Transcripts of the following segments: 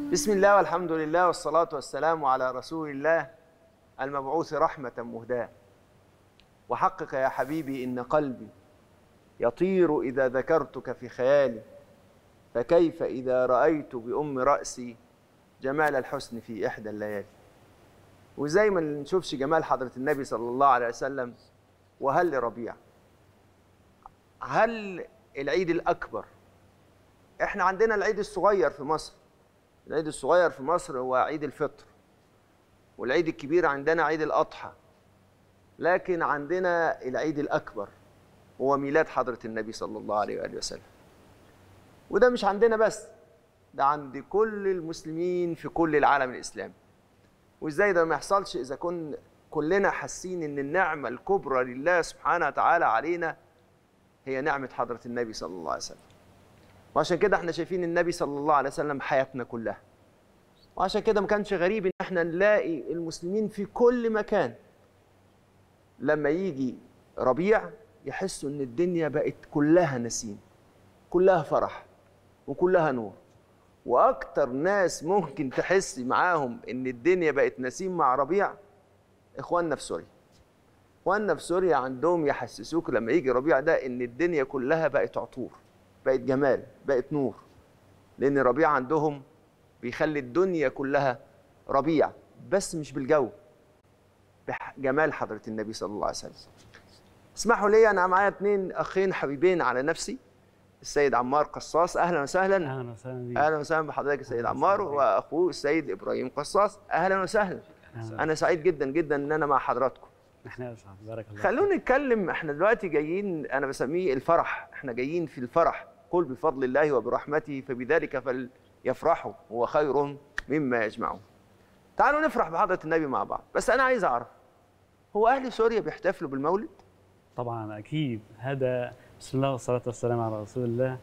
بسم الله والحمد لله والصلاة والسلام على رسول الله المبعوث رحمة مهداة وحقق يا حبيبي إن قلبي يطير إذا ذكرتك في خيالي فكيف إذا رأيت بأم رأسي جمال الحسن في إحدى الليالي وزي ما نشوفش جمال حضرة النبي صلى الله عليه وسلم وهل لربيع هل العيد الأكبر احنا عندنا العيد الصغير في مصر العيد الصغير في مصر هو عيد الفطر والعيد الكبير عندنا عيد الأضحى لكن عندنا العيد الأكبر هو ميلاد حضرة النبي صلى الله عليه وآله وسلم وده مش عندنا بس ده عند كل المسلمين في كل العالم الإسلامي وإزاي ده ما يحصلش إذا كن كلنا حاسين إن النعمة الكبرى لله سبحانه وتعالى علينا هي نعمة حضرة النبي صلى الله عليه وسلم وعشان كده احنا شايفين النبي صلى الله عليه وسلم حياتنا كلها وعشان كده ما كانش غريب ان احنا نلاقي المسلمين في كل مكان لما يجي ربيع يحسوا ان الدنيا بقت كلها نسيم كلها فرح وكلها نور واكتر ناس ممكن تحس معاهم ان الدنيا بقت نسيم مع ربيع اخواننا في سوريا اخواننا في سوريا عندهم يحسسوك لما يجي ربيع ده ان الدنيا كلها بقت عطور بقت جمال بقت نور لان ربيع عندهم بيخلي الدنيا كلها ربيع بس مش بالجو بجمال حضرة النبي صلى الله عليه وسلم اسمحوا لي انا معايا اتنين اخين حبيبين على نفسي السيد عمار قصاص اهلا وسهلا اهلا وسهلا بيك اهلا وسهلا بحضرتك السيد عمار واخوه السيد ابراهيم قصاص اهلا وسهلا أهلاً. انا سعيد جدا جدا ان انا مع حضراتكم نحن اسعد بارك الله خلونا نتكلم احنا دلوقتي جايين انا بسميه الفرح احنا جايين في الفرح قل بفضل الله وبرحمته فبذلك فليفرحوا هو خير مما يجمعون تعالوا نفرح بحضرة النبي مع بعض بس انا عايز اعرف هو اهل سوريا بيحتفلوا بالمولد طبعا اكيد هذا بسم الله والصلاه والسلام على رسول الله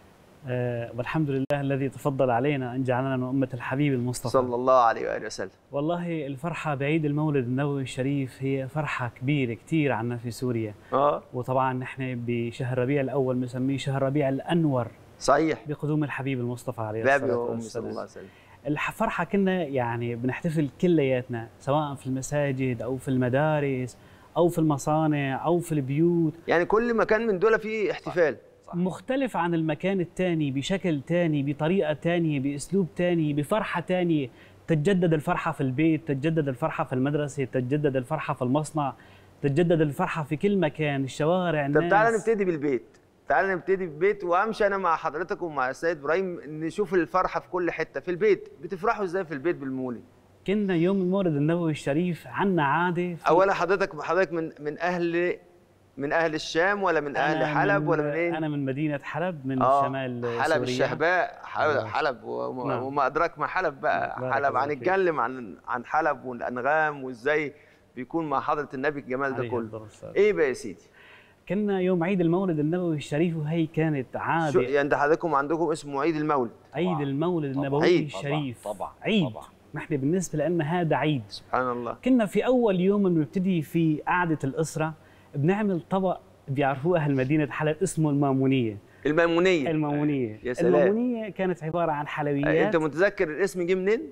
آه والحمد لله الذي تفضل علينا ان جعلنا من امه الحبيب المصطفى صلى الله عليه واله وسلم والله الفرحه بعيد المولد النبوي الشريف هي فرحه كبيره كثير عنا في سوريا اه وطبعا نحن بشهر ربيع الاول بنسميه شهر ربيع الانور صحيح بقدوم الحبيب المصطفى عليه بابي الصلاه وامي صلى والسلام الله عليه وسلم الفرحة كنا يعني بنحتفل كلياتنا سواء في المساجد أو في المدارس أو في المصانع أو في البيوت يعني كل مكان من دول فيه احتفال مختلف عن المكان الثاني بشكل ثاني بطريقة ثانية بأسلوب ثاني بفرحة ثانية تتجدد الفرحة في البيت تتجدد الفرحة في المدرسة تتجدد الفرحة في المصنع تتجدد الفرحة في كل مكان الشوارع طب الناس تعالى نبتدي بالبيت تعالى نبتدي بالبيت وامشي انا مع حضرتك ومع السيد ابراهيم نشوف الفرحه في كل حته في البيت بتفرحوا ازاي في البيت بالمولد كنا يوم المولد النبوي الشريف عنا عادة في اولا حضرتك حضرتك من من اهل من اهل الشام ولا من اهل أنا حلب من- ولا من ايه أنا من مدينة حلب من آه، شمال حلب سوريا الشهباء حلب, آه. حلب وما, نعم. وما ادراك ما حلب بقى بارك حلب الله فيك. هنتكلم عن عن حلب والانغام وازاي بيكون مع حضره النبي الجمال ده عليه كله الصلاة والسلام. ايه بقى يا سيدي كنا يوم عيد المولد النبوي الشريف وهي كانت شو عادة يعني ده حضرتكم عندكم اسمه عيد المولد عيد المولد النبوي عيد. الشريف طبعاً، عيد طبعاً. نحن بالنسبة لنا هذا عيد سبحان الله كنا في أول يوم بنبتدي في قعدة الأسرة بنعمل طبق بيعرفوه أهل مدينة حلب اسمه المامونية الميمونيه المامونية يا سلام. المامونية كانت عبارة عن انت حلويات متذكر الاسم جه منين؟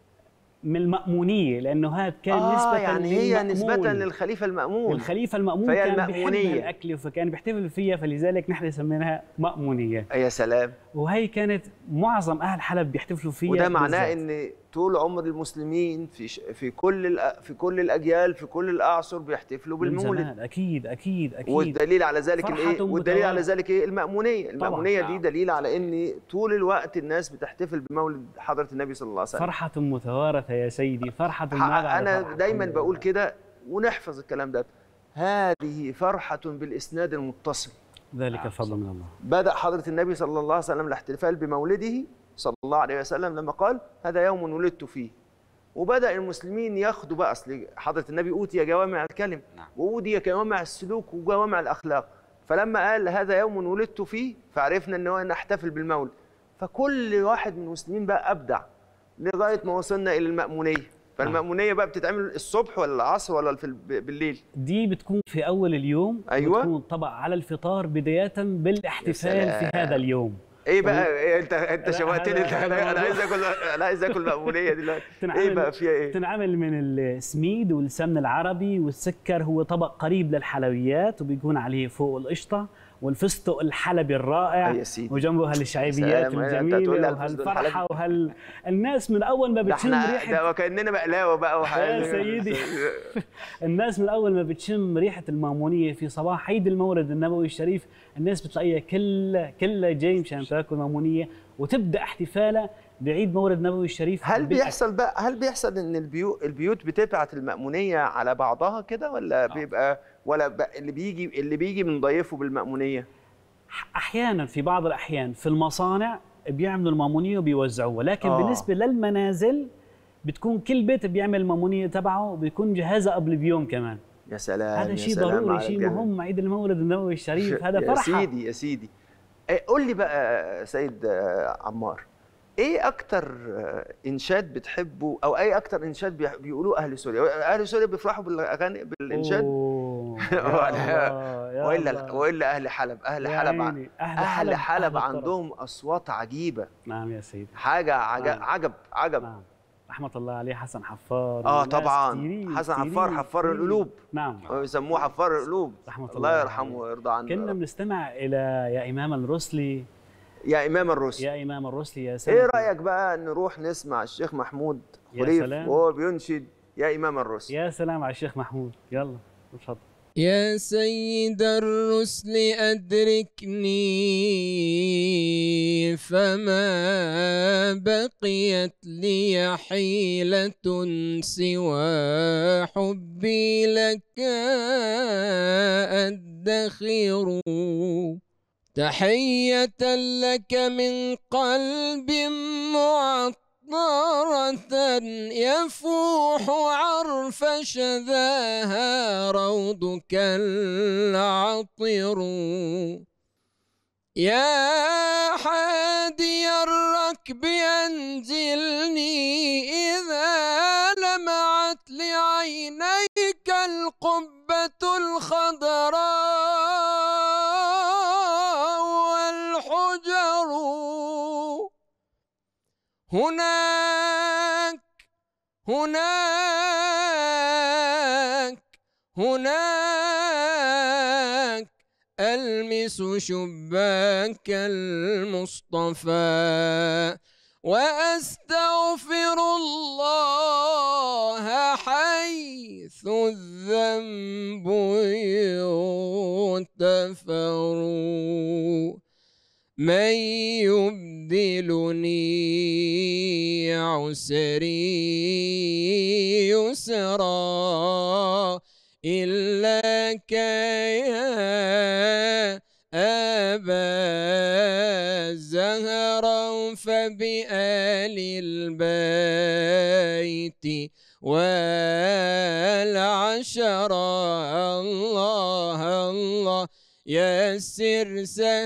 من المأمونية لأنه هذا كان آه نسبة يعني هي نسبة للمأمون. للخليفة المأمون الخليفة المأمون فهي كان بيحب المأمونية. الأكل فكان بيحتفل فيها فلذلك نحن سميناها مأمونية يا سلام وهي كانت معظم أهل حلب بيحتفلوا فيها وده معناه بالذات. ان طول عمر المسلمين في ش... في كل الأ... في كل الاجيال في كل الاعصر بيحتفلوا من بالمولد زمان. أكيد أكيد أكيد والدليل على ذلك فرحة الايه والدليل على متوالية. ذلك ايه المأمونية المأمونية دي نعم. دليل على ان طول الوقت الناس بتحتفل بمولد حضرة النبي صلى الله عليه وسلم فرحة متوارثة يا سيدي فرحة ما ح- بعد انا فرحة. دايما الحمد بقول لله. كده ونحفظ الكلام ده هذه فرحة بالاسناد المتصل ذلك الفضل من الله بدأ حضرة النبي صلى الله عليه وسلم الاحتفال بمولده صلى الله عليه وسلم لما قال هذا يوم ولدت فيه وبدأ المسلمين ياخدوا بقى أصل حضرة النبي أوتي جوامع الكلم نعم. وأوتي جوامع السلوك وجوامع الأخلاق فلما قال هذا يوم ولدت فيه فعرفنا أن هو نحتفل بالمولد فكل واحد من المسلمين بقى أبدع لغاية ما وصلنا إلى المأمونية فالمأمونية بقى بتتعمل الصبح ولا العصر ولا في الب- بالليل دي بتكون في أول اليوم أيوة. بتكون طبق على الفطار بداية بالاحتفال سلام. في هذا اليوم ايه بقى إيه انت انت لا، شوقتني هذا- انت هذا انا أنا موضوع. عايز اكل انا عايز اكل مأمونية دلوقتي ايه تنعمل- بقى فيها ايه؟ تنعمل من السميد والسمن العربي والسكر هو طبق قريب للحلويات وبيكون عليه فوق القشطه والفستق الحلبي الرائع يا سيدي. وجنبه هالشعيبيات سلام، أنت هتقول الجميله لي على الفستق وهالفرحه وهال الناس من اول ما ده بتشم احنا ريحه ده وكاننا بقلاوه بقى وحاجات يا سيدي. الناس من اول ما بتشم ريحه المامونيه في صباح عيد المولد النبوي الشريف الناس بتلاقيها كلها كلها جاي مشان تاكل مامونيه وتبدا احتفالها بعيد مولد النبوي الشريف هل بالأكل. بيحصل بقى هل بيحصل ان البيوت البيوت بتبعت المأمونية على بعضها كده ولا بيبقى ولا بقى اللي بيجي اللي بيجي من ضيفه بالمأمونية احيانا في بعض الاحيان في المصانع بيعملوا المامونيه وبيوزعوها لكن آه. آه. بالنسبه للمنازل بتكون كل بيت بيعمل المامونيه تبعه وبيكون جهازها قبل بيوم كمان يا سلام هذا يا شيء سلام ضروري على شيء الجمال. مهم عيد المولد النبوي الشريف هذا يا فرحه سيدي يا سيدي إيه، قول لي بقى سيد آه، عمار ايه اكتر آه، انشاد بتحبه او اي اكتر انشاد بيح- بيقولوه اهل سوريا اهل سوريا بيفرحوا بالاغاني بالانشاد أوه، يا ولا- الله، يا والا الله. والا اهل حلب اهل يا حلب ع- عيني، أهل اهل حلب، حلب أهل الطرب. عندهم اصوات عجيبه نعم يا سيدي حاجه عجب نعم. عجب عجب نعم رحمة الله عليه حسن حفار اه وناس طبعا كتيرين- حسن كتيرين- حفار حفار كتيرين. القلوب نعم ويسموه حفار القلوب رحمة الله الله عليه. يرحمه ويرضى عنه يا كنا رب. بنستمع إلى يا إمام الرسلي يا امام الرسل يا إمام الرسلي يا سيدي ايه رايك بقى نروح نسمع الشيخ محمود يا خليف سلام. وهو بينشد يا امام الرسل يا سلام على الشيخ محمود يلا اتفضل يا سيد الرسل أدركني فما بقيت لي حيلة سوى حبي لك أدخر تحية لك من قلب معطرة يفوح عرف شذاها روضك العطر يا حادي الركب أنزلني إذا لمعت لعينيك القبة الخضراء والحجر هناك هناك هناك ألمس شباك المصطفى وأستغفر الله حيث الذنب يغتفر من يبدلني عسري يسرا إلاك يا أبا زهرا فبآل البيت والعشرة الله الله يسر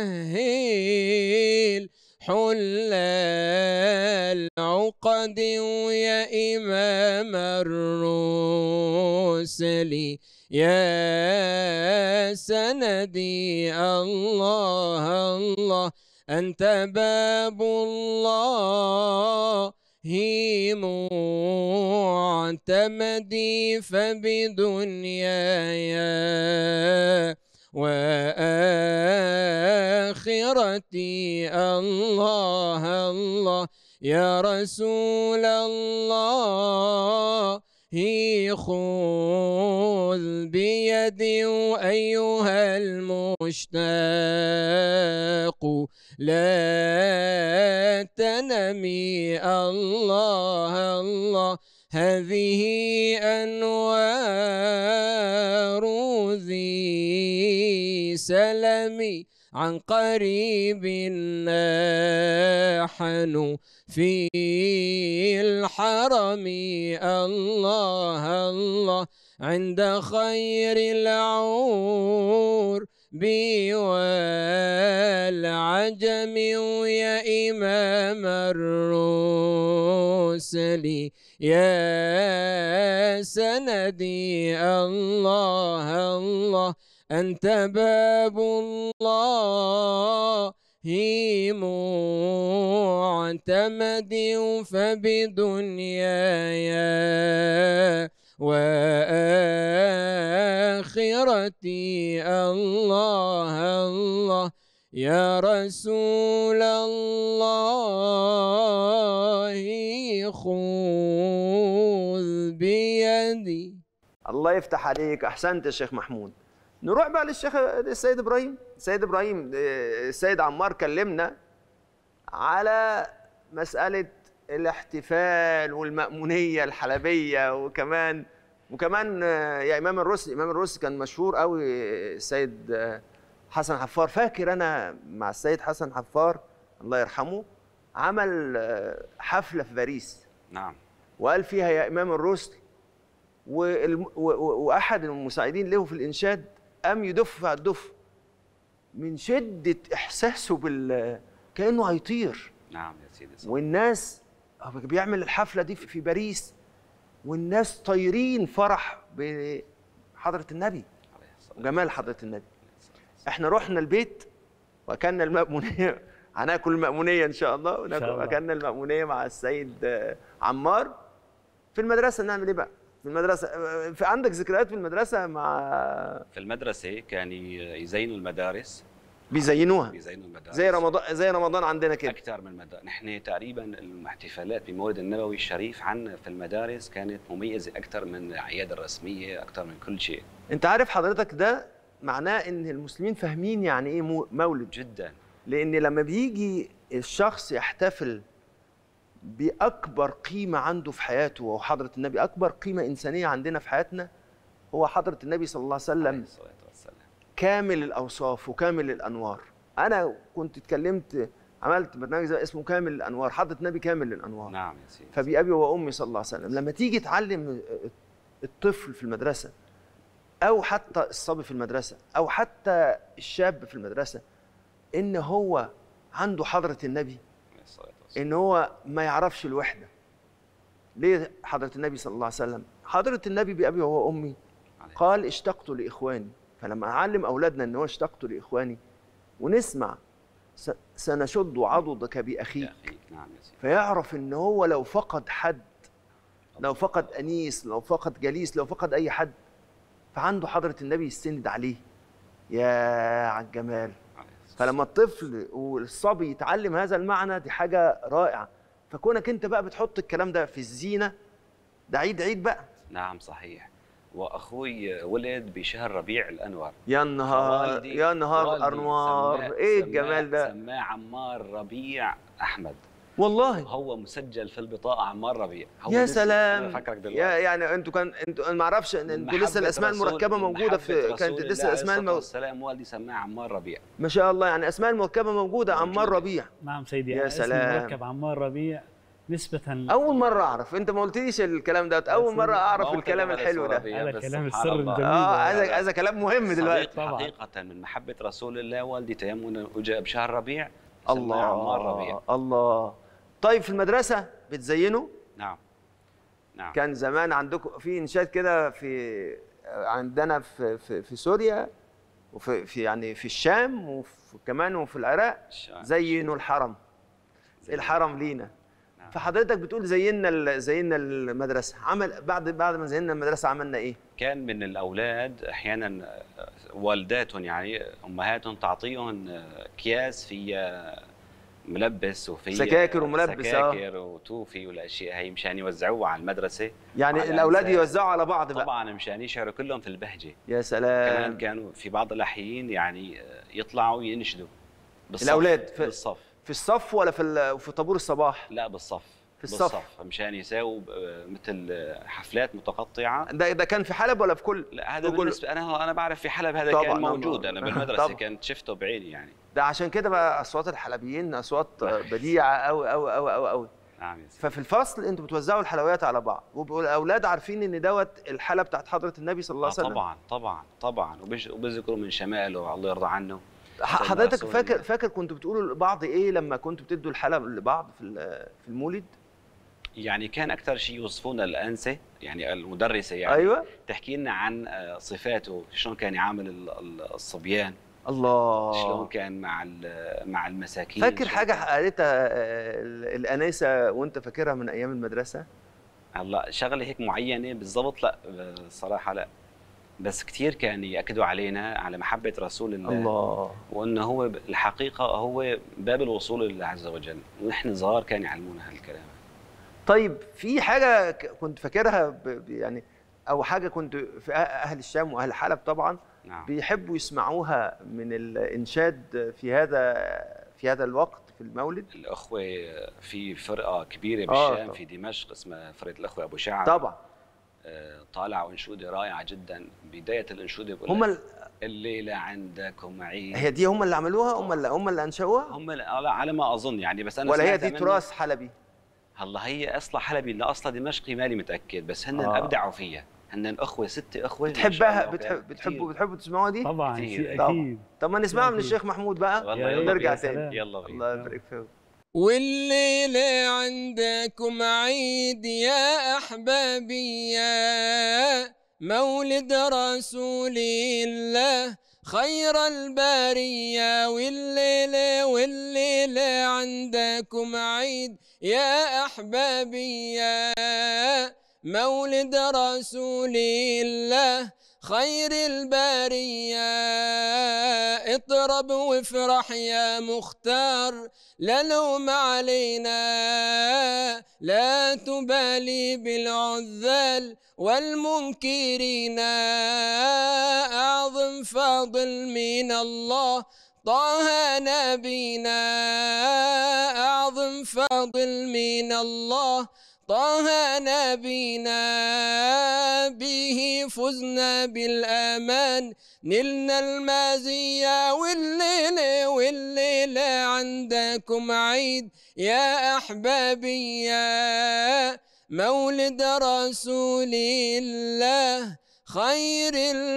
سهيل حل العقد ويا إمام الرسل يا سندي الله الله أنت باب الله معتمدي فبدنياي وآخرتي الله الله يا رسول الله خذ بيدي أيها المشتاق لا تنمي الله الله هذه أنوار ذي سلمي عن قريب نحن في الحرم الله الله عند خير العور والعجم ويا إمام الرسل يا سندي الله الله أنت باب الله معتمد فبدنياي وآخرتي الله الله يا رسول الله خذ بيدي الله يفتح عليك احسنت يا شيخ محمود نروح بقى للشيخ السيد ابراهيم السيد ابراهيم آه، السيد عمار كلمنا على مساله الاحتفال والمأمونية الحلبية وكمان وكمان آه، يا إمام الرسل إمام الرسل كان مشهور قوي السيد آه، حسن حفار فاكر أنا مع السيد حسن حفار الله يرحمه عمل آه، حفلة في باريس نعم وقال فيها يا إمام الرسل والم... و... و... واحد المساعدين له في الانشاد قام يدف على الدف من شده احساسه بال كانه هيطير نعم يا سيدي صح. والناس هو بيعمل الحفله دي في في باريس والناس طايرين فرح بحضره النبي عليه الصلاة وجمال حضره النبي والسلام. احنا رحنا البيت واكلنا المأمونية هناكل المأمونية إن شاء الله وناكل الله. أكلنا المأمونية مع السيد آه، عمار في المدرسة نعمل إيه بقى؟ في المدرسة آه، في عندك ذكريات في المدرسة مع في المدرسة كان ي- يزينوا المدارس بيزينوها يزينوا المدارس زي رمضان زي رمضان عندنا كده أكثر من مدارس نحن تقريبا الاحتفالات بمولد النبوي الشريف عنا في المدارس كانت مميزة أكثر من الأعياد الرسمية أكثر من كل شيء أنت عارف حضرتك ده معناه إن المسلمين فاهمين يعني إيه مو- مولد جدا لان لما بيجي الشخص يحتفل باكبر قيمه عنده في حياته وهو حضره النبي اكبر قيمه انسانيه عندنا في حياتنا هو حضره النبي صلى الله عليه عليه وسلم الصلاة والسلام كامل الاوصاف وكامل الانوار انا كنت اتكلمت عملت برنامج زي اسمه كامل الانوار حضره النبي كامل الانوار نعم يا سيدي فبأبي وأمي صلى الله عليه وسلم لما تيجي تعلم الطفل في المدرسة أو حتى الصبي في المدرسة أو حتى الشاب في المدرسة إن هو عنده حضرة النبي عليه الصلاة والسلام إن هو ما يعرفش الوحدة ليه حضرة النبي صلى الله عليه وسلم حضرة النبي بأبي وأمي عليه قال اشتقت لإخواني فلما أعلم أولادنا إن هو اشتقت لإخواني ونسمع س- سنشد عضدك بأخيك يا أخي نعم يا سيدي فيعرف ان هو لو فقد حد لو فقد انيس لو فقد جليس لو فقد اي حد فعنده حضره النبي يستند عليه يا على الجمال عليه الصلاة فلما الطفل والصبي يتعلم هذا المعنى دي حاجه رائعه فكونك انت بقى بتحط الكلام ده في الزينه ده عيد عيد بقى نعم صحيح واخوي ولد بشهر ربيع الانور يا نهار والدي- يا نهار والدي انوار سماه- ايه سماه- الجمال ده سماه عمار ربيع احمد والله هو مسجل في البطاقه عمار ربيع هو يا لسه- سلام أنا فاكرك يا دلوقتي يعني انتوا كان انتوا انا ما اعرفش ان من انتوا لسه محبة الاسماء رسول- المركبه من موجوده في محبة كانت رسول الله لسه عليه الاسماء الصلاة المو... والسلام والدي سماه عمار ربيع ما شاء الله يعني اسماء المركبه موجوده عمار موجودة. ربيع نعم سيدي يا اسم سلام. مركب عمار ربيع نسبة اول مره اعرف انت ما قلتليش الكلام ده اول مره اعرف ما هو الكلام كتب على الحلو اسمه ده ربيع، هذا بس كلام سبحان السر الله. الجميل. اه ده. هذا هذا كلام مهم دلوقتي صديق طبعاً. حقيقة من محبة رسول الله والدي تيمنا وجاء بشهر ربيع سماه الله عمار ربيع الله طيب في المدرسه بتزينوا نعم نعم كان زمان عندكم في انشاد كده في عندنا في في, في سوريا وفي في يعني في الشام وكمان وفي العراق الشام. زينوا الحرم زي الحرم لينا نعم. فحضرتك بتقول زينا ال- زينا المدرسه عمل بعد بعد ما زينا المدرسه عملنا ايه كان من الاولاد احيانا آه، والداتهم يعني امهاتهم تعطيهم آه، اكياس فيها ملبس وفي سكاكر وملبس، آه. سكاكر وتوفي والاشياء هي مشان يوزعوها على المدرسه يعني على الاولاد أنساب. يوزعوا على بعض بقى طبعا مشان يشعروا كلهم في البهجه يا كمان سلام كانوا في بعض الاحيان يعني آه، يطلعوا ينشدوا بالصف الأولاد في- بالصف في الصف ولا في ال- في طابور الصباح لا بالصف في الصف. بالصف مشان يساووا آه، مثل آه، حفلات متقطعه ده ده كان في حلب ولا في كل لا هذا وكل- بالنسبه انا انا بعرف في حلب هذا طبعاً، كان أنا- موجود انا بالمدرسه طبعاً. كنت شفته بعيني يعني ده عشان كده بقى اصوات الحلبيين اصوات لا. بديعه قوي قوي قوي قوي قوي نعم يا سيدي ففي الفصل انتوا بتوزعوا الحلويات على بعض وبيبقوا الاولاد عارفين ان دوت الحلقه بتاعت حضره النبي صلى الله آه عليه وسلم طبعا طبعا طبعا وبيج- وبيذكروا من شماله الله يرضى عنه ح- سيدنا حضرتك رسول فاكر الله. فاكر كنتوا بتقولوا لبعض ايه لما كنتوا بتدوا الحلقه لبعض في ال- في المولد يعني كان اكثر شيء يوصفونا الانسه يعني المدرسه يعني ايوه تحكي لنا عن آه، صفاته شلون كان يعامل ال- ال- الصبيان الله شلون كان مع ال- مع المساكين فاكر شلون حاجه كان- قريتها آه، ال- الانسه وانت فاكرها من ايام المدرسه هلا شغله هيك معينه بالضبط لا صراحه لا بس كثير كان ياكدوا علينا على محبه رسول الله, الله وانه هو ب- الحقيقه هو باب الوصول لله عز وجل ونحن صغار كانوا يعلمونا هالكلام طيب في حاجه ك- كنت فاكرها ب- ب- يعني او حاجه كنت في أه- اهل الشام واهل حلب طبعا نعم بيحبوا يسمعوها من الانشاد في هذا في هذا الوقت في المولد الاخوه في فرقه كبيره آه، بالشام طبعا. في دمشق اسمها فرقه الاخوه ابو شعب طبعا آه، طالعوا انشوده رائعه جدا بدايه الانشوده بقول هم لك ال... الليله عندكم عيد هي دي هم اللي عملوها هم اللي هم اللي انشأوها هم لا على ما اظن يعني بس انا ولا هي سمعتها دي منهم. تراث حلبي هلا هي اصلا حلبي لا اصلا دمشقي مالي متاكد بس هن آه. ابدعوا فيها هن اخوه ست اخوه ما شاء بتحبها الله بتحب كتير. بتحبوا بتحبوا تسمعوها دي طبعا كتير. شيء طبعاً. اكيد طب ما نسمعها من أكيد. الشيخ محمود بقى والله يا يلا نرجع يا تاني سلام. يلا بينا الله يبارك فيك والليلة عندكم عيد يا أحبابي يا مولد رسول الله خير البرية والليلة والليلة عندكم عيد يا أحبابي يا مولد رسول الله خير البرية اطرب وافرح يا مختار لا لوم علينا لا تبالي بالعذال والمنكرين أعظم فاضل من الله طه نبينا أعظم فاضل من الله طه نبينا به فزنا بالأمان نلنا المزية والليلة والليلة عندكم عيد يا أحبابي يا مولد رسول الله خير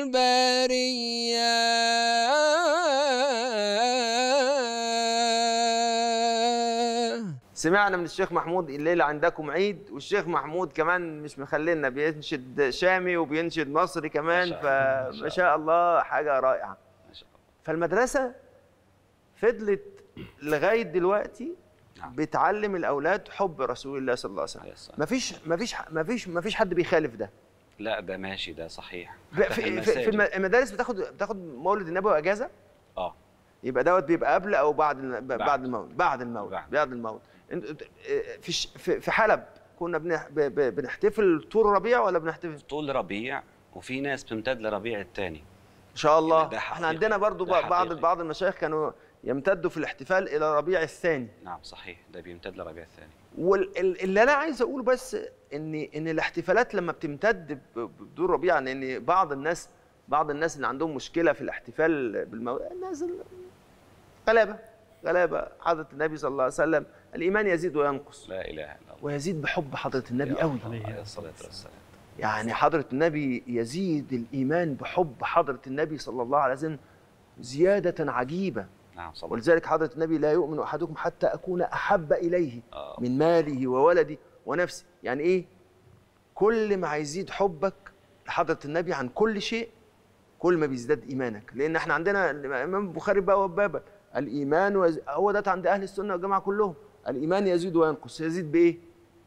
البرية سمعنا من الشيخ محمود الليله عندكم عيد والشيخ محمود كمان مش مخلينا بينشد شامي وبينشد مصري كمان ما شاء الله، ما شاء فما شاء الله حاجه رائعه ما شاء الله فالمدرسه فضلت لغايه دلوقتي نعم. بتعلم الاولاد حب رسول الله صلى الله عليه وسلم عليه الصلاة. مفيش مفيش مفيش مفيش حد بيخالف ده لا ده ماشي ده صحيح ب- حتى في, في, في المساجد. الم- المدارس بتاخد بتاخد مولد النبوي اجازه اه يبقى دوت بيبقى قبل او بعد ال- بعد, بعد. المولد بعد المولد بعد. بعد المولد انت- انت- في الش- في في حلب كنا بنح- ب- ب- بنحتفل طول ربيع ولا بنحتفل طول ربيع وفي ناس بتمتد لربيع الثاني ان شاء الله ده احنا حقيقي. عندنا برضو ده بعض حقيقي. بعض المشايخ كانوا يمتدوا في الاحتفال الى ربيع الثاني نعم صحيح ده بيمتد لربيع الثاني واللي انا عايز اقوله بس ان ان الاحتفالات لما بتمتد ب- ب- بدون ربيع لان بعض الناس بعض الناس اللي عندهم مشكله في الاحتفال بالمولد الناس ال- غلابه غلابه حضره النبي صلى الله عليه وسلم الايمان يزيد وينقص لا اله الا الله ويزيد بحب حضره النبي يا قوي الله، عليه الصلاه والسلام يعني حضره النبي يزيد الايمان بحب حضره النبي صلى الله عليه وسلم زياده عجيبه نعم صلى ولذلك حضره النبي لا يؤمن احدكم حتى اكون احب اليه آه. من ماله وولدي ونفسي يعني ايه كل ما هيزيد حبك لحضره النبي عن كل شيء كل ما بيزداد ايمانك لان احنا عندنا الامام البخاري بقى وبابا الايمان وز... هو ده عند اهل السنه والجماعه كلهم الايمان يزيد وينقص يزيد بايه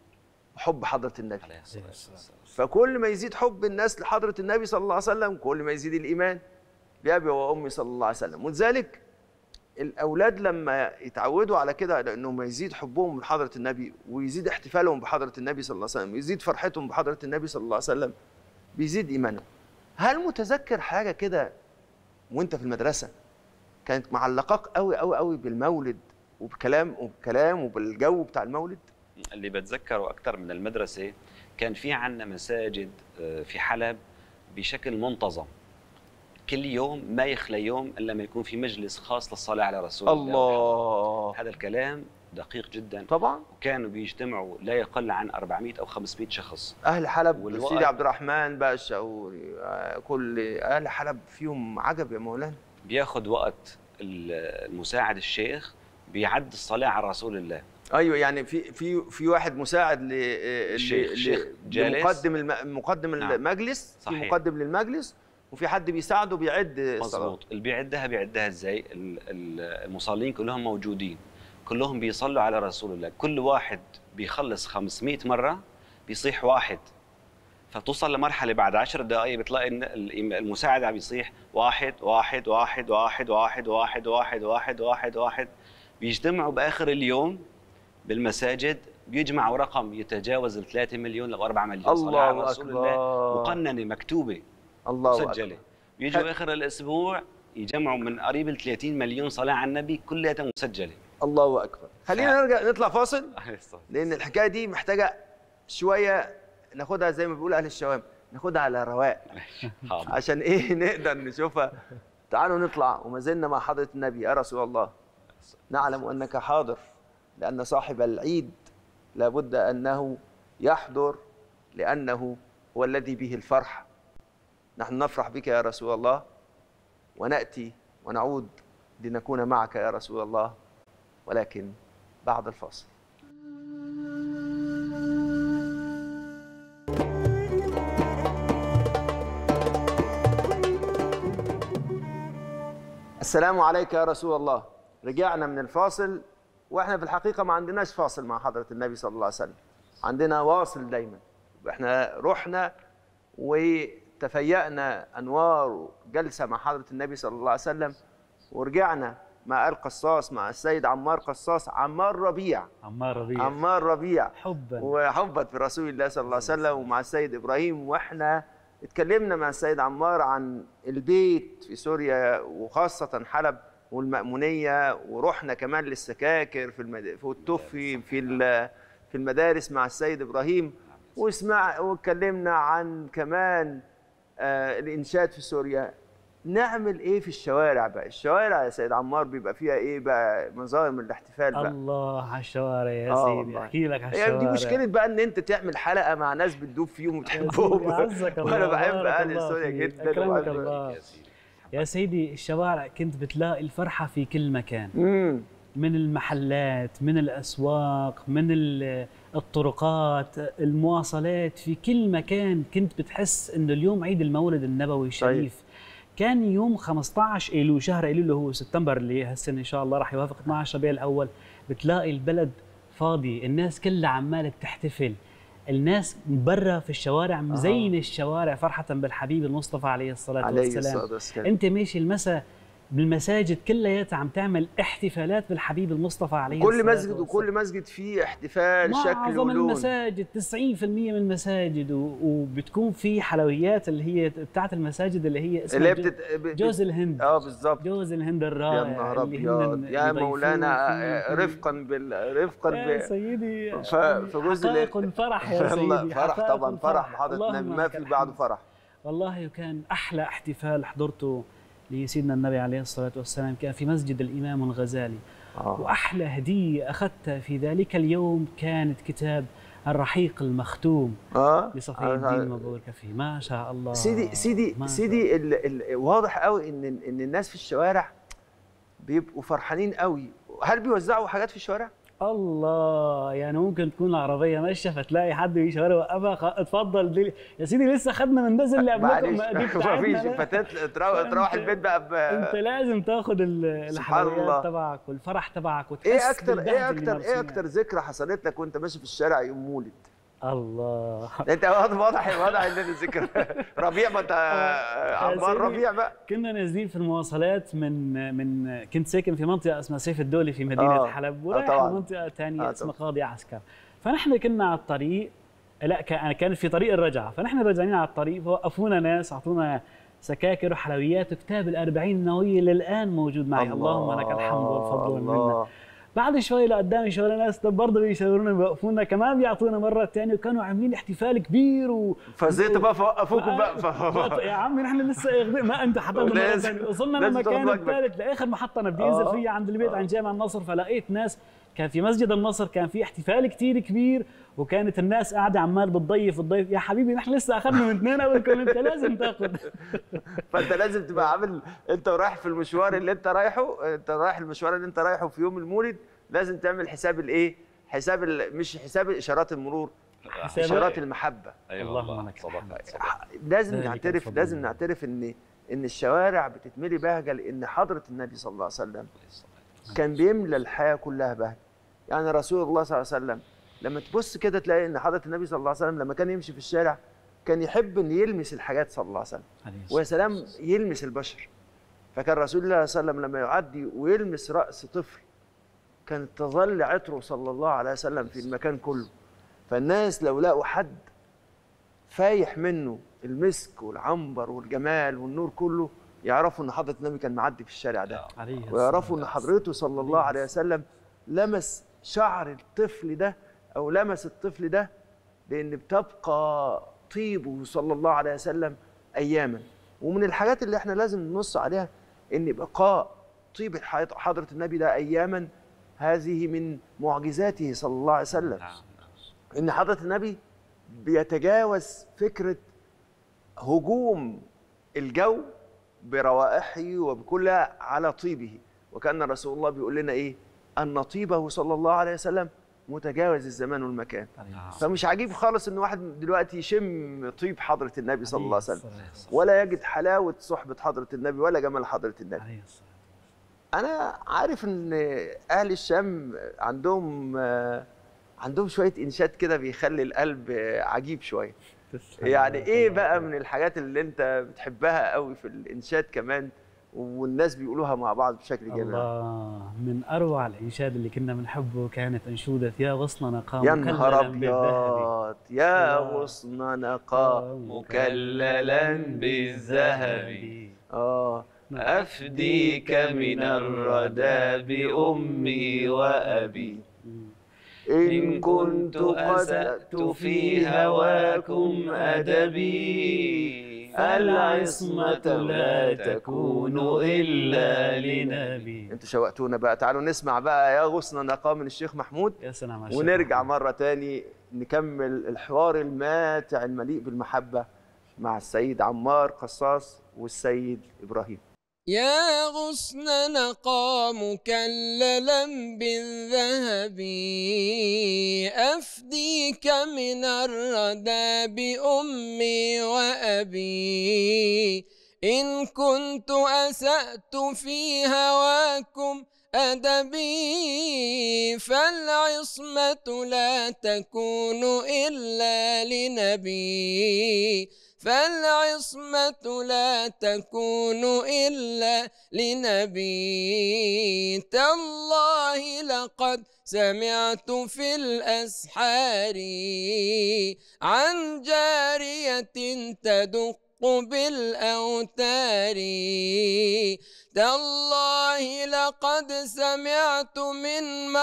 بحب حضره النبي عليه الصلاه والسلام فكل ما يزيد حب الناس لحضرة النبي صلى الله عليه وسلم كل ما يزيد الإيمان بأبي وأمي صلى الله عليه وسلم ولذلك الأولاد لما يتعودوا على كده على إنهم يزيد حبهم لحضرة النبي ويزيد احتفالهم بحضرة النبي صلى الله عليه وسلم ويزيد فرحتهم بحضرة النبي صلى الله عليه وسلم بيزيد إيمانهم هل متذكر حاجة كده وأنت في المدرسة كانت معلقاك قوي قوي قوي بالمولد وبكلام وبكلام وبالجو بتاع المولد اللي بتذكره اكثر من المدرسه كان في عندنا مساجد آه، في حلب بشكل منتظم كل يوم ما يخلى يوم الا ما يكون في مجلس خاص للصلاه على رسول الله الله هذا الكلام دقيق جدا طبعا وكانوا بيجتمعوا لا يقل عن 400 او 500 شخص اهل حلب والوقت- سيدي عبد الرحمن بقى الشعوري آه، كل اهل حلب فيهم عجب يا مولانا بياخذ وقت ال- المساعد الشيخ بيعد الصلاه على رسول الله ايوه يعني في في في واحد مساعد ل آه، الشيخ- ل- الشيخ ل- جالس. لمقدم الم... مقدم نعم. المجلس في صحيح. مقدم للمجلس وفي حد بيساعده بيعد الصلاه مظبوط اللي بيعدها بيعدها ازاي ال- ال- المصلين كلهم موجودين كلهم بيصلوا على رسول الله كل واحد بيخلص 500 مره بيصيح واحد فتوصل لمرحله بعد عشر دقائق بتلاقي إن الإم- المساعد عم يصيح واحد واحد واحد واحد واحد واحد واحد واحد واحد واحد بيجتمعوا باخر اليوم بالمساجد بيجمعوا رقم يتجاوز ال 3 مليون ل 4 مليون صلاة على الله رسول الله اكبر مقننه مكتوبه الله اكبر مسجله بيجوا حلو. اخر الاسبوع يجمعوا من قريب ال 30 مليون صلاه على النبي كلها مسجله الله اكبر خلينا ف- نرجع نطلع فاصل لان الحكايه دي محتاجه شويه ناخدها زي ما بيقول اهل الشوام ناخدها على رواق حاضر عشان ايه نقدر نشوفها تعالوا نطلع وما زلنا مع حضره النبي يا رسول الله نعلم انك حاضر لان صاحب العيد لابد انه يحضر لانه هو الذي به الفرح نحن نفرح بك يا رسول الله وناتي ونعود لنكون معك يا رسول الله ولكن بعد الفاصل السلام عليك يا رسول الله رجعنا من الفاصل واحنا في الحقيقه ما عندناش فاصل مع حضره النبي صلى الله عليه وسلم عندنا واصل دايما احنا رحنا وتفيأنا انوار جلسه مع حضره النبي صلى الله عليه وسلم ورجعنا مع القصاص مع السيد عمار قصاص عمار ربيع عمار ربيع عمار ربيع حبا وحبا في رسول الله صلى الله عليه وسلم ومع السيد ابراهيم واحنا اتكلمنا مع السيد عمار عن البيت في سوريا وخاصه حلب والمأمونيه ورحنا كمان للسكاكر في المد... في التوفي في ال- في المدارس مع السيد ابراهيم واسمع واتكلمنا عن كمان آه الانشاد في سوريا نعمل ايه في الشوارع بقى الشوارع يا سيد عمار بيبقى فيها ايه بقى مظاهر من الاحتفال بقى الله على الشوارع يا آه سيدي والله. احكي لك على هي الشوارع دي مشكلة بقى ان انت تعمل حلقة مع ناس بتدوب فيهم يا وبتحبهم سيدي، عزك الله وانا بحب بارك اهل الله سوريا فيك. جدا أكرمك وبحب- الله. يا سيدي الشوارع كنت بتلاقي الفرحة في كل مكان امم من المحلات من الأسواق من ال- الطرقات المواصلات في كل مكان كنت بتحس انه اليوم عيد المولد النبوي الشريف كان يوم 15 ايلول شهر ايلول اللي هو سبتمبر اللي هالسنه ان شاء الله راح يوافق 12 ربيع الاول بتلاقي البلد فاضي الناس كلها عماله بتحتفل الناس برا في الشوارع مزينه الشوارع فرحه بالحبيب المصطفى عليه الصلاه عليه والسلام الصلاة والسلام انت ماشي المساء بالمساجد كلياتها عم تعمل احتفالات بالحبيب المصطفى عليه كل الصلاة مسجد وكل والسلام. مسجد فيه احتفال شكل معظم ولون المساجد 90% من المساجد و- وبتكون في حلويات اللي هي بتاعت المساجد اللي هي اسمها اللي هي جو- بتت... ب- جوز الهند اه بالظبط جوز الهند يا الرائع نهار اللي ابيض هن يا يضيفوه مولانا فيه- آه، رفقا بال رفقا يا ب... سيدي ف- في جزء ال- حقائق فرح يا الله سيدي فرح حقائق طبعا فرح بحضرة اللهم النبي ما لك في الحمد. بعده فرح والله كان احلى احتفال حضرته لسيدنا النبي عليه الصلاه والسلام كان في مسجد الامام الغزالي آه. واحلى هديه اخذتها في ذلك اليوم كانت كتاب الرحيق المختوم اه لصفي آه، الدين مبروك فيه ما شاء الله سيدي سيدي ما شاء سيدي ال ال واضح قوي ان ان الناس في الشوارع بيبقوا فرحانين قوي هل بيوزعوا حاجات في الشوارع الله يعني ممكن تكون العربية ماشية فتلاقي حد في شوارع وقفها خ- اتفضل دي يا سيدي لسه خدنا من الناس اللي قبلكم معلش ما دي ما بتاعتنا فيش لا. فتات تروح تروح فأنت- البيت بقى انت ب... لازم تاخد ال- سبحان الله. الحلويات تبعك والفرح تبعك وتحس ايه اكتر بالبهجة ايه اللي اكتر ايه مارسينها. اكتر ذكرى حصلت لك وانت ماشي في الشارع يوم مولد الله انت واضح واضح واضح ان الذكرى ربيع ما انت عمار سيدي. ربيع بقى كنا نازلين في المواصلات من من كنت ساكن في منطقه اسمها سيف الدولي في مدينه آه. آه. حلب آه ورايح طبعاً. لمنطقه ثانيه آه آه اسمها طبعاً. قاضي عسكر فنحن كنا على الطريق لا كان كان في طريق الرجعه فنحن راجعين على الطريق فوقفونا ناس اعطونا سكاكر وحلويات وكتاب الأربعين النووية للآن موجود معي اللهم لك الحمد والفضل والمنة الله. بعد شوي لقدام يشاور ناس برضه بيشاورونا بيوقفونا كمان بيعطونا مرة ثانية وكانوا عاملين احتفال كبير و... فزيتوا بقى فوقفوكم بقى ف... يا عمي نحن لسه ياخذين ما انت حضرنا مره لازم- ثانيه وصلنا لازم للمكان تاخذ وجبك. الثالث لاخر محطه انا بدي انزل آه. فيها عند البيت آه. عند جامع النصر فلقيت ناس كان في مسجد النصر كان في احتفال كتير كبير وكانت الناس قاعده عمال بتضيف بتضيف يا حبيبي نحن لسه اخذنا من اثنين قبلكم انت لازم تاخذ فانت لازم تبقى عامل انت رايح في المشوار اللي انت رايحه انت رايح المشوار اللي انت رايحه في يوم المولد لازم تعمل حساب الايه حساب ال... مش حساب اشارات المرور حسابات. اشارات المحبه ايوه اللهم والله لك صدق الحمد. صدق لازم ذلك نعترف الفضل. لازم نعترف ان ان الشوارع بتتملي بهجه لان حضره النبي صلى الله عليه وسلم كان بيملى الحياه كلها بهجه يعني رسول الله صلى الله عليه وسلم لما تبص كده تلاقي ان حضره النبي صلى الله عليه وسلم لما كان يمشي في الشارع كان يحب ان يلمس الحاجات صلى الله عليه وسلم عليه الصلاة ويا سلام يلمس البشر فكان رسول الله صلى الله عليه وسلم لما يعدي ويلمس راس طفل كانت تظل عطره صلى الله عليه وسلم في المكان كله فالناس لو لقوا حد فايح منه المسك والعنبر والجمال والنور كله يعرفوا ان حضره النبي كان معدي في الشارع ده عليه الصلاة ويعرفوا ان حضرته صلى الله عليه وسلم لمس شعر الطفل ده او لمس الطفل ده لان بتبقى طيبه صلى الله عليه وسلم اياما ومن الحاجات اللي احنا لازم ننص عليها ان بقاء طيب الحياة- حضره النبي ده اياما هذه من معجزاته صلى الله عليه وسلم نعم ان حضره النبي بيتجاوز فكره هجوم الجو بروائحه وبكلها على طيبه وكان رسول الله بيقول لنا ايه ان طيبه صلى الله عليه وسلم متجاوز الزمان والمكان عليه الصلاة فمش عجيب خالص ان واحد دلوقتي يشم طيب حضره النبي صلى الله عليه وسلم والسلام. ولا يجد حلاوه صحبه حضره النبي ولا جمال حضره النبي عليه الصلاة انا عارف ان اهل الشام عندهم آه، عندهم شويه انشاد كده بيخلي القلب آه، عجيب شويه والسلام. يعني ايه بقى من الحاجات اللي انت بتحبها قوي في الانشاد كمان والناس بيقولوها مع بعض بشكل جميل الله من اروع الانشاد اللي كنا بنحبه كانت انشوده يا غصن نقام يا نهار مكللاً بالذهب. ابيض يا الله. غصن نقا مكللا بالذهب اه أفديك من الردى بأمي وأبي إن كنت أسأت في هواكم أدبي العصمة لا تكون إلا لنبي انتوا شوقتونا بقى تعالوا نسمع بقى يا غصن نقا من الشيخ محمود يا سلام على الشيخ ونرجع محمد. مرة تاني نكمل الحوار الماتع المليء بالمحبة مع السيد عمار قصاص والسيد إبراهيم يا غصن نقى مكللا بالذهب أفديك من الردى بأمي وأبي إن كنت أسأت في هواكم أدبي فالعصمة لا تكون إلا لنبي فالعصمة لا تكون إلا لنبي تالله لقد سمعت في الأسحار عن جارية تدق بالأوتار تالله لقد سمعت من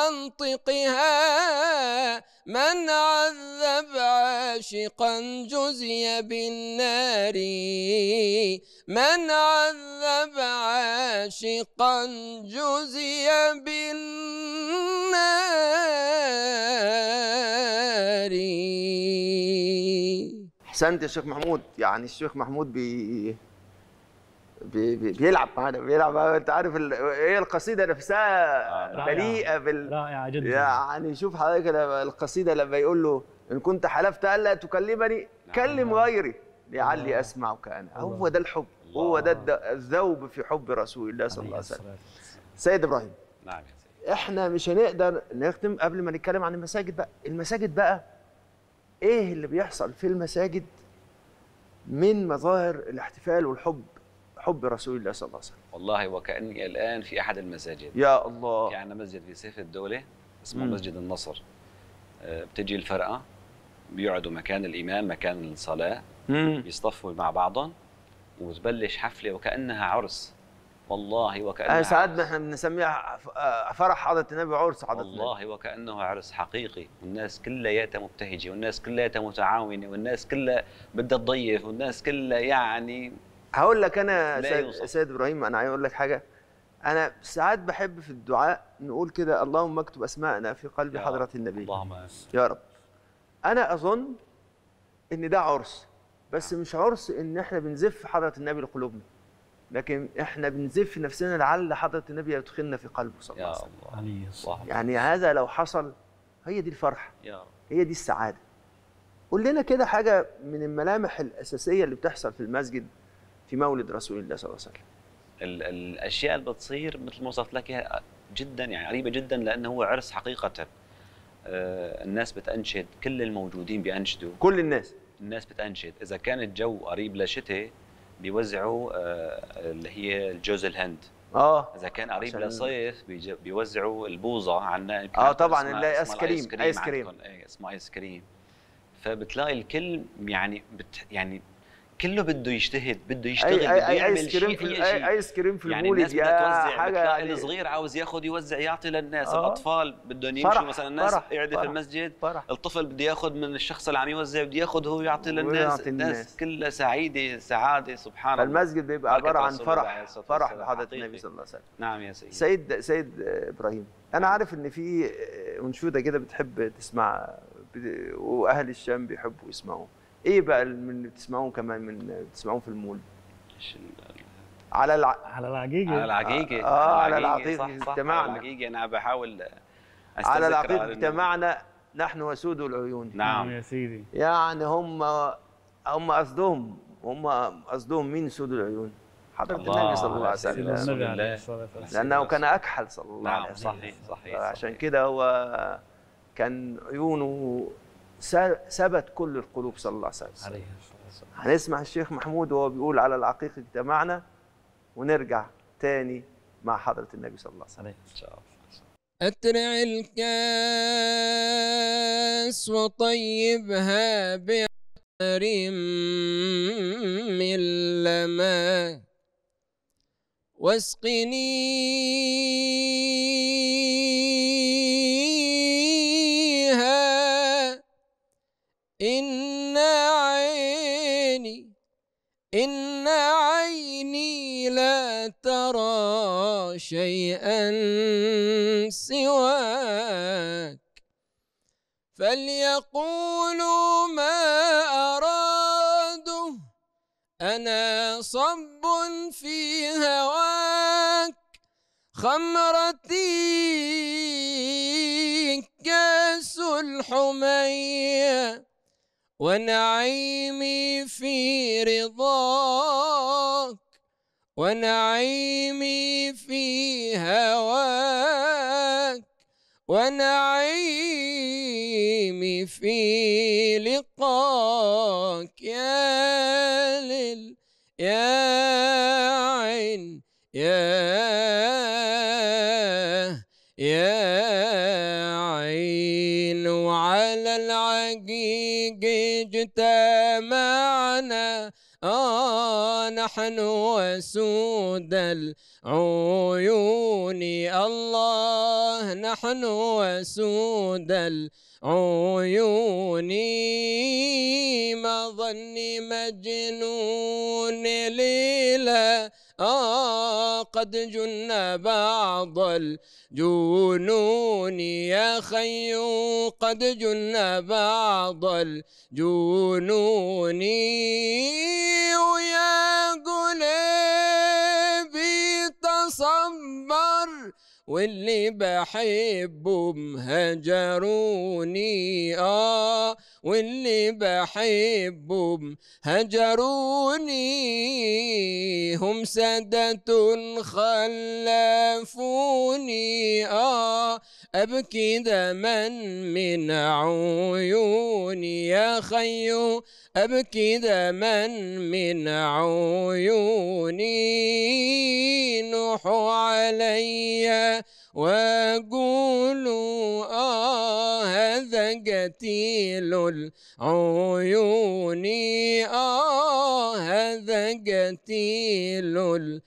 منطقها من عذب عاشقا جزي بالنار من عذب عاشقا جزي بالنار احسنت يا شيخ محمود يعني الشيخ محمود بي بي بي بيلعب معانا بيلعب معانا انت عارف ال... ايه القصيده نفسها رائعة. مليئه بال رائعه جدا يعني شوف حضرتك لما القصيده لما يقول له ان كنت حلفت الا تكلمني كلم غيري لعلي الله. اسمعك انا الله. هو ده الحب هو ده الد- الذوب في حب رسول الله صلى الله عليه عليه وسلم الصلاة سيد ابراهيم نعم يا سيدي احنا مش هنقدر نختم قبل ما نتكلم عن المساجد بقى المساجد بقى ايه اللي بيحصل في المساجد من مظاهر الاحتفال والحب حب رسول الله صلى الله عليه وسلم والله وكأني الآن في أحد المساجد يا الله في عندنا مسجد في سيف الدولة اسمه مم. مسجد النصر آه، بتجي الفرقة بيقعدوا مكان الإمام مكان الصلاة مم. بيصطفوا مع بعضهم وتبلش حفلة وكأنها عرس والله وكأنها آه ساعات عرس. احنا بنسميها ف- آه، فرح حضرة النبي عرس حضرة النبي والله وكأنه عرس حقيقي والناس كلياتها مبتهجة والناس كلياتها متعاونة والناس كلها بدها تضيف والناس كلها يعني هقول لك انا لا سيد, يوصف. سيد ابراهيم انا عايز اقول لك حاجه انا ساعات بحب في الدعاء نقول كده اللهم اكتب اسماءنا في قلب يا حضرة النبي اللهم يا رب انا اظن ان ده عرس بس مش عرس ان احنا بنزف حضرة النبي لقلوبنا لكن احنا بنزف نفسنا لعل حضرة النبي يدخلنا في قلبه صلى الله يا عليه وسلم الله عليه الصلاة اللهم يعني هذا لو حصل هي دي الفرحة يا رب هي دي السعادة قول لنا كده حاجه من الملامح الاساسيه اللي بتحصل في المسجد في مولد رسول الله صلى الله عليه وسلم ال- الاشياء اللي بتصير مثل ما وصفت لك إياها جدا يعني قريبه جدا لانه هو عرس حقيقه آه، الناس بتنشد كل الموجودين بينشدوا كل الناس الناس بتنشد اذا كان الجو قريب لشتاء بيوزعوا آه، اللي هي الجوز الهند اه اذا كان قريب عشان- لصيف بيج- بيوزعوا البوظه عنا يمكن آه، عندكم طبعاً، اسمها- نلاقي اسمها آيس كريم، آيس كريم. عندكم، إيه، اسمه ايس كريم فبتلاقي الكل يعني بت يعني كله بده يجتهد بده يشتغل اي بده اي اي يعمل ايس كريم شيء في اي اي شيء ايس كريم في يعني المولد الناس يا بدها توزع حاجه بتلاقي يعني الصغير عاوز ياخذ يوزع يعطي للناس آه. الاطفال بدهم فرح، يمشوا مثلا الناس فرح، قاعده في فرح. المسجد فرح الطفل بده ياخذ من الشخص اللي عم يوزع بده ياخذ هو يعطي للناس ويعطي الناس الناس. كلها سعيده سعاده سبحان الله فالمسجد بيبقى بركة عباره عن رسول الله عليه فرح الصلاة فرح والسلام. بحضره حقيقي. النبي صلى الله عليه وسلم نعم يا سيدي سيد سيد ابراهيم انا عارف ان في انشوده كده بتحب تسمع بت- واهل الشام بيحبوا يسمعوه ايه بقى من اللي بتسمعوه كمان من بتسمعوه في المولد إيش ال- على الع... على العقيقه على العقيقه آه، على العقيقة، العقيقة صح صح اجتمعنا. على العقيقه انا بحاول على أستذكر العقيق إنه- اجتمعنا نحن وسود العيون نعم نعم يا سيدي يعني هم هم قصدهم هم قصدهم مين سود العيون حضرة الله النبي صلى الله عليه سيدنا وسلم رسول النبي عليه الله. الصلاة والسلام. لأنه كان أكحل صلى الله نعم، عليه وسلم صحيح، صحيح، عشان صحيح. كده هو كان عيونه س- ثبت كل القلوب صلى الله عليه وسلم عليه الصلاة والسلام. هنسمع الشيخ محمود وهو بيقول على العقيق اجتمعنا ونرجع تاني مع حضرة النبي صلى الله عليه وسلم عليه ان شاء الله أترع الكاس وطيبها بعطر من لما واسقنيها إن عيني إن عيني لا ترى شيئا سواك فليقولوا ما أرادوا أنا صب في هواك خمرتي كاس الحميه ونعيمي في رضاك ونعيمي في هواك ونعيمي في لقاك يا لل يا عين يا يا عين وعلى العقيق اجتمعنا آه نحن وسود العيون الله نحن وسود العيون ما ظني مجنون ليلة آه قد جن بعض الجنون يا خي قد جن بعض الجنون ويا قلبي تصبر واللي بحبهم هجروني آه واللي بحبهم هجروني هم سادة خلفوني آه أبكي دما من عيوني يا خيو أبكي دما من عيوني نوحوا علي وقولوا آه هذا قتيل العيون آه هذا قتيل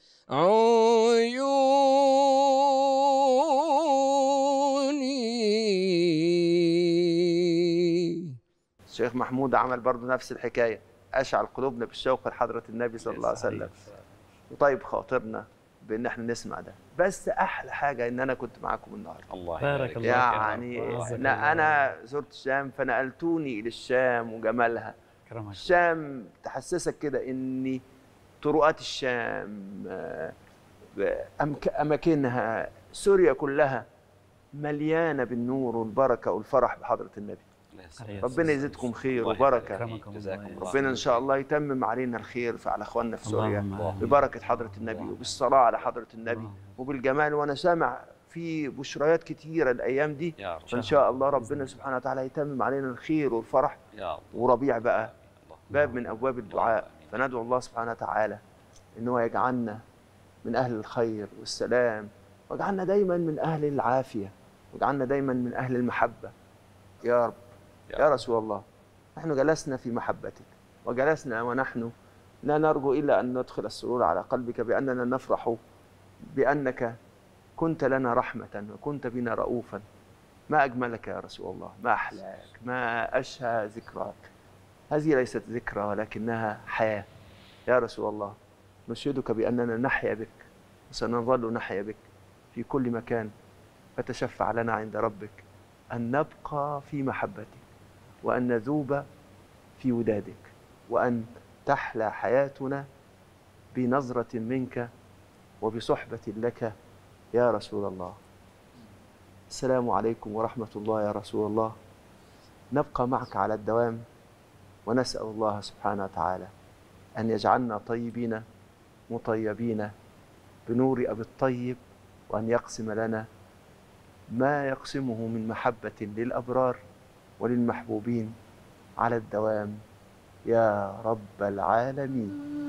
العيون الشيخ محمود عمل برضه نفس الحكاية أشعل قلوبنا بالشوق لحضرة النبي صلى الله عليه وسلم وطيب خاطرنا بإن احنا نسمع ده بس أحلى حاجة إن أنا كنت معاكم النهاردة الله بارك يبارك الله فيك. يعني الله يجزاك أنا, الله. أنا زرت الشام فنقلتوني إلى الشام وجمالها كرمك الشام تحسسك كده إن طرقات الشام آه، أمك- أماكنها سوريا كلها مليانة بالنور والبركة والفرح بحضرة النبي عليه ربنا يزيدكم خير الله وبركه يبارك فيك. أكرمكم جزاكم الله. الله ربنا ان شاء خير. الله يتمم علينا الخير على اخواننا في سوريا اللهم آمين. ببركه حضره النبي وبالصلاه على حضره النبي اللهم. وبالجمال وانا سامع في بشريات كتيره الايام دي يا رب فان شاء الله ربنا سبحانه وتعالى يتمم علينا الخير والفرح يا رب وربيع بقى الله. باب من ابواب الدعاء آمين. فندعو الله سبحانه وتعالى ان هو يجعلنا من اهل الخير والسلام واجعلنا دايما من اهل العافيه واجعلنا دايما من اهل المحبه يا رب يا يا رسول الله نحن جلسنا في محبتك وجلسنا ونحن لا نرجو الا ان ندخل السرور على قلبك باننا نفرح بانك كنت لنا رحمه وكنت بنا رؤوفا ما اجملك يا رسول الله ما احلاك ما اشهى ذكراك هذه ليست ذكرى ولكنها حياه يا رسول الله نشهدك باننا نحيا بك وسنظل نحيا بك في كل مكان فتشفع لنا عند ربك ان نبقى في محبتك وأن نذوب في ودادك وأن تحلى حياتنا بنظرة منك وبصحبة لك يا رسول الله السلام عليكم ورحمة الله يا رسول الله نبقى معك على الدوام ونسأل الله سبحانه وتعالى أن يجعلنا طيبين مطيبين بنور أبي الطيب وأن يقسم لنا ما يقسمه من محبة للأبرار وللمحبوبين على الدوام يا رب العالمين